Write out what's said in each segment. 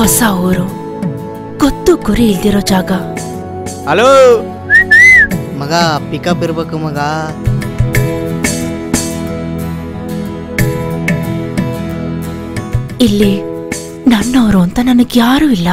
ಹೊಸ ಊರು ಗೊತ್ತು ಗುರಿ ಇಲ್ದಿರೋ ಜಾಗ ಹಲೋ ಮಗ ಪಿಕಪ್ ಇರ್ಬೇಕು ಮಗ ಇಲ್ಲಿ ನನ್ನವರು ಅಂತ ನನಗ್ ಯಾರೂ ಇಲ್ಲ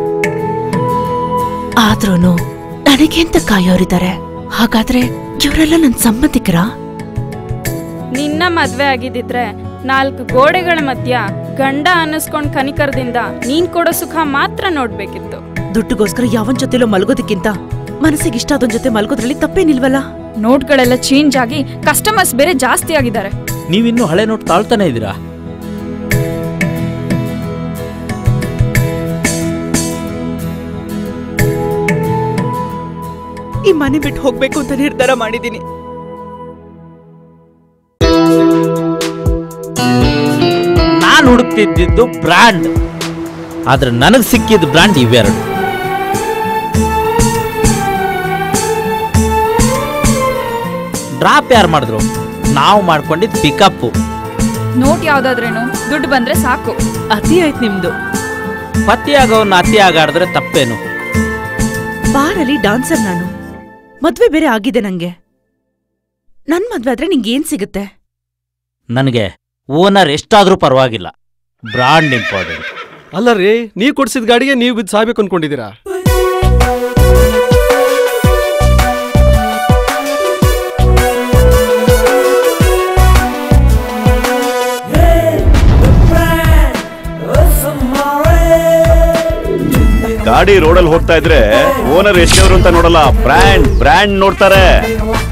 ಆದ್ರೂನು ನನಗೆ ಅಂತ ಕಾಯೋರಿದ್ದಾರೆ ಹಾಗಾದ್ರೆ ಇವರೆಲ್ಲ ನನ್ನ ಸಂಬಂಧಿಕರ ನಿನ್ನ ಮದ್ವೆ ಆಗಿದ್ದಿದ್ರೆ ನಾಲ್ಕು ಗೋಡೆಗಳ ಮಧ್ಯ ಗಂಡ ಅನ್ನಿಸ್ಕೊಂಡ್ ಕನಿಕರದಿಂದ ನೀನ್ ಕೊಡೋ ಸುಖ ಮಾತ್ರ ನೋಡ್ಬೇಕಿತ್ತು ದುಡ್ಡುಗೋಸ್ಕರ ಯಾವನ್ ಜೊತೆಲೋ ಮಲಗೋದಕ್ಕಿಂತ ಮನಸ್ಸಿಗೆ ಇಷ್ಟ ಆದೊಂದ್ ಜೊತೆ ಮಲಗೋದ್ರಲ್ಲಿ ತಪ್ಪೇನಿಲ್ವಲ್ಲ ನೋಟ್ಗಳೆಲ್ಲ ಚೇಂಜ್ ಆಗಿ ಕಸ್ಟಮರ್ಸ್ ಬೇರೆ ಜಾಸ್ತಿ ಆಗಿದ್ದಾರೆ ನೀವಿನ್ನೂ ಹಳೆ ನೋಟ್ ತಾಳ್ತಾನೆ ಇದ್ದೀರಾ ಈ ಮನೆ ಬಿಟ್ಟು ಹೋಗ್ಬೇಕು ಅಂತ ನಿರ್ಧಾರ ಮಾಡಿದೀನಿ ನಾನು ಹುಡುಕ್ತಿದ್ದಿದ್ದು ಬ್ರ್ಯಾಂಡ್ ಆದ್ರೆ ನನಗೆ ಸಿಕ್ಕಿದ ಬ್ರ್ಯಾಂಡ್ ಇವೆರಡು ಡ್ರಾಪ್ ಯಾರು ಮಾಡಿದ್ರು ನಾವು ಮಾಡ್ಕೊಂಡಿದ್ದು ಪಿಕಪ್ಪು ನೋಟ್ ಯಾವ್ದಾದ್ರೇನು ದುಡ್ಡು ಬಂದ್ರೆ ಸಾಕು ಅತಿ ಆಯ್ತು ನಿಮ್ದು ಪತಿಯಾಗವನ್ನ ಅತಿ ಆಗಾಡಿದ್ರೆ ತಪ್ಪೇನು ಬಾರಲ್ಲಿ ಡಾನ್ಸರ್ ನಾನು ಮದ್ವೆ ಬೇರೆ ಆಗಿದೆ ನಂಗೆ ನನ್ ಮದ್ವೆ ಆದ್ರೆ ನಿಂಗೆ ಏನ್ ಸಿಗುತ್ತೆ ನನಗೆ ಓನರ್ ಎಷ್ಟಾದ್ರೂ ಪರವಾಗಿಲ್ಲ ಬ್ರಾಂಡ್ ಇಂಪಾರ್ಟೆಂಟ್ ಅಲ್ಲ ರೀ ನೀವು ಕೊಡ್ಸಿದ ಗಾಡಿಗೆ ನೀವು ಬಿದ್ದು ಸಾಯ್ಬೇಕು ಅನ್ಕೊಂಡಿದ್ದೀರಾ ಗಾಡಿ ರೋಡಲ್ಲಿ ಹೋಗ್ತಾ ಇದ್ರೆ ಓನರ್ ಎಷ್ಟೆವ್ರು ಅಂತ ನೋಡಲ್ಲ ಬ್ರ್ಯಾಂಡ್ ಬ್ರ್ಯಾಂಡ್ ನೋಡ್ತಾರೆ